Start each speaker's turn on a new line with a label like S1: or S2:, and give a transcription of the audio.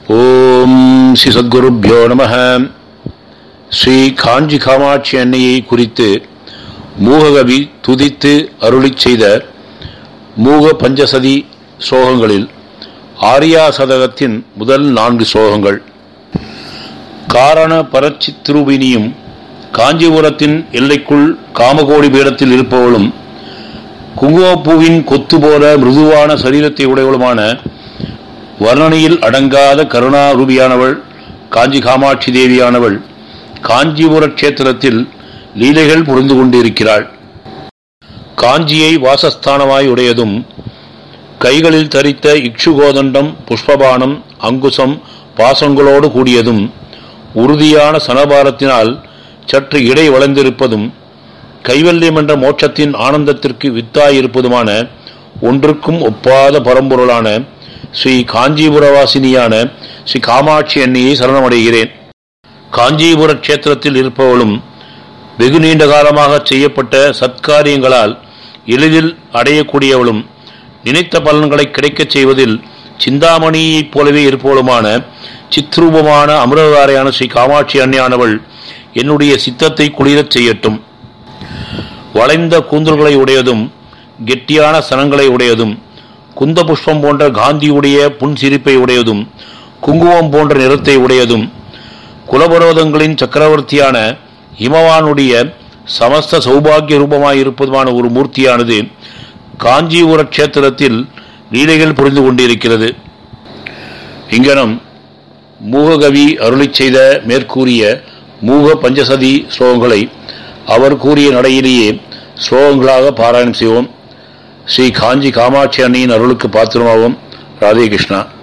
S1: ஓம் ஸ்ரீ சத்குருப்யோ நம ஸ்ரீ காஞ்சி காமாட்சி அன்னையை குறித்து மூககவி துதித்து அருளிச் செய்த மூக பஞ்சசதி ஸ்லோகங்களில் ஆரியா சதகத்தின் முதல் நான்கு ஸ்லோகங்கள் காரண பரச்சித்ரூபினியும் காஞ்சிபுரத்தின் எல்லைக்குள் காமகோடி பீடத்தில் இருப்பவளும் குங்குமப்பூவின் கொத்து போல மிருதுவான சரீரத்தை உடையவளுமான வர்ணனையில் அடங்காத கருணாரூபியானவள் காஞ்சி காமாட்சி தேவியானவள் காஞ்சிபுர கஷேத்திரத்தில் லீலைகள் புரிந்து கொண்டிருக்கிறாள் காஞ்சியை வாசஸ்தானமாய் உடையதும் கைகளில் தரித்த இக்ஷுகோதண்டம் புஷ்பபானம் அங்குசம் பாசங்களோடு கூடியதும் உறுதியான சனபாரத்தினால் சற்று இடை வளர்ந்திருப்பதும் கைவல்யம் என்ற மோட்சத்தின் ஆனந்தத்திற்கு வித்தாயிருப்பதுமான ஒன்றுக்கும் ஒப்பாத பரம்பொருளான ஸ்ரீ காஞ்சிபுரவாசினியான ஸ்ரீ காமாட்சி அன்னையை சரணமடைகிறேன் காஞ்சிபுர கஷேத்திரத்தில் இருப்பவளும் வெகு நீண்ட காலமாக செய்யப்பட்ட சத்காரியங்களால் எளிதில் அடையக்கூடியவளும் நினைத்த பலன்களை கிடைக்கச் செய்வதில் சிந்தாமணியைப் போலவே இருப்பவளுமான சித்ரூபமான அமிர்ததாரையான ஸ்ரீ காமாட்சி அன்னையானவள் என்னுடைய சித்தத்தை குளிரச் செய்யட்டும் வளைந்த கூந்தல்களை உடையதும் கெட்டியான சனங்களை உடையதும் குந்த புஷ்பம் போன்ற காந்தியுடைய புன்சிரிப்பை உடையதும் குங்குமம் போன்ற நிறத்தை உடையதும் குலபரோதங்களின் சக்கரவர்த்தியான ஹிமவானுடைய சமஸ்த சௌபாகிய ரூபமாயிருப்பதுமான ஒரு மூர்த்தியானது காஞ்சிபுர கஷேத்திரத்தில் லீலைகள் புரிந்து கொண்டிருக்கிறது இங்கனம் மூககவி அருளிச் செய்த மேற்கூறிய மூக பஞ்சசதி ஸ்லோகங்களை அவர் கூறிய நடையிலேயே ஸ்லோகங்களாக பாராயணம் செய்வோம் ஸ்ரீ காஞ்சி காமாட்சி அன்னையின் அருளுக்கு பாத்திரமாவோம் ராதே கிருஷ்ணா